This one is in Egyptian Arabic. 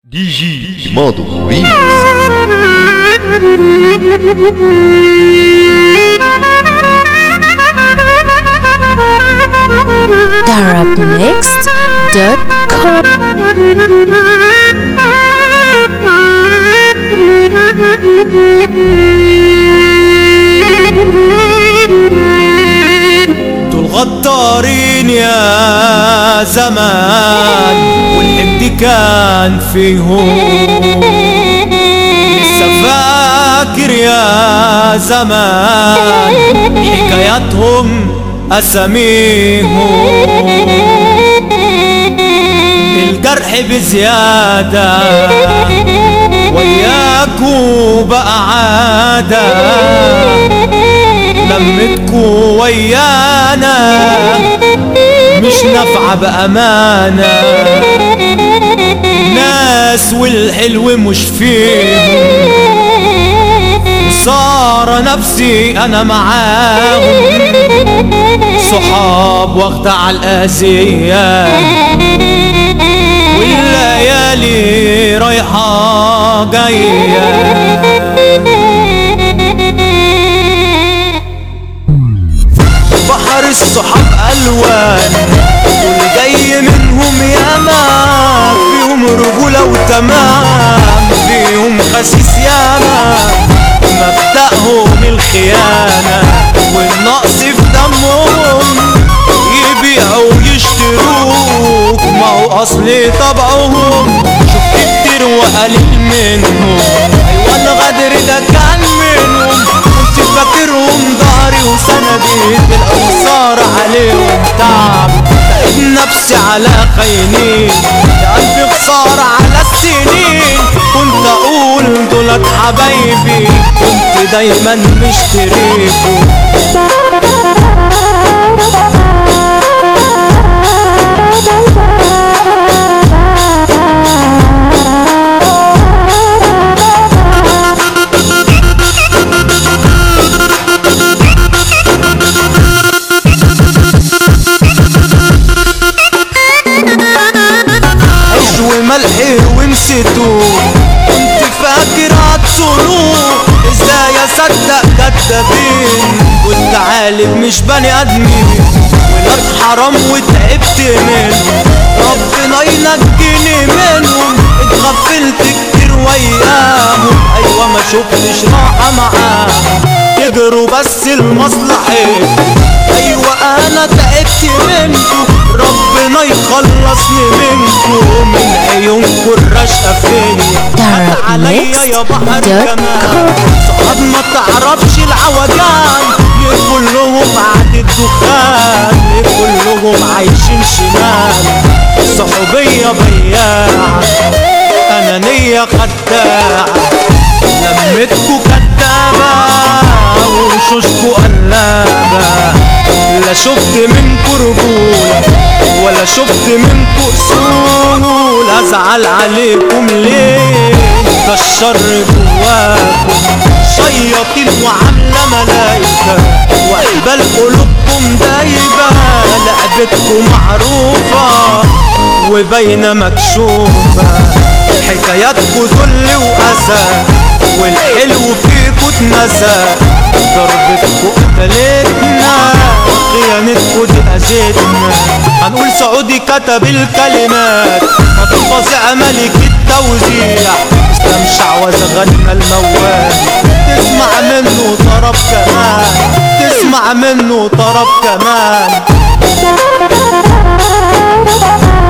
دي جي ماضو ريميكس Darabmixed.com انتوا الغدارين يا زمان والحمد كان فيهم لسه فاكر يا زمان حكاياتهم اساميهم الجرح بزيادة وياكوا بقى عادة لمتكوا ويانا مش نافعة بأمانة ناس والحلو مش فيهم صار نفسي أنا معاهم صحاب واخدة على القاسية والليالي رايحة جاية بحر الصحاب ألوان والجاي منهم ياما فيهم رجولة وتمام فيهم خسيس ياما مبدأهم الخيانة والنقص في دمهم يبيعوا ويشتروك ما هو أصل طبعهم شفت كتير وقليل منهم أيوة الغدر ده كان منهم كنت فاكرهم ظهري وسندي بالأنصار عليهم تعب لقيت نفسي على خاينين يا قلبي خسارة على السنين كنت أقول دولت حبايبي كنت دايما مشتريكوا عيش وملح ونسيتوه كنت فاكر هتصونوه ازاي اصدق كدابين كنت عالم مش بني ادمين ولاد حرام وتعبت منهم ربنا ينجيني منهم اتغفلت كتير وياهم ايوه ما شفتش راحة معاهم يجروا بس لمصلحتي ايوه انا تعبت منكم ربنا يخلصني منكم من عيونكم الرشقة فيا عليا يا بحر كمان صحاب ما تعرفش العوجان يقول لهم عاد الدخان يقول لهم عايشين شمال صحوبية بياعة أنانية خداعة لمتكوا كدابة وشوشكوا قلابة لا شفت منكوا رجولة ولا شفت منكوا أصول أزعل عليكم ليه ده الشر جواكم شياطين وعاملة ملايكة وأحبال قلوبكم دايبة لعبتكم معروفة وباينة مكشوفة حكاياتكوا ذل وأذى والحلو فيكوا اتنسى ضربتكوا قتلتنا خيانتكوا دي أذتنا هنقول سعودي كتب الكلمات أبو فظيع ملك التوزيع اسلام شعوذة غنى الموال تسمع منه طرب كمان تسمع منه طرب كمان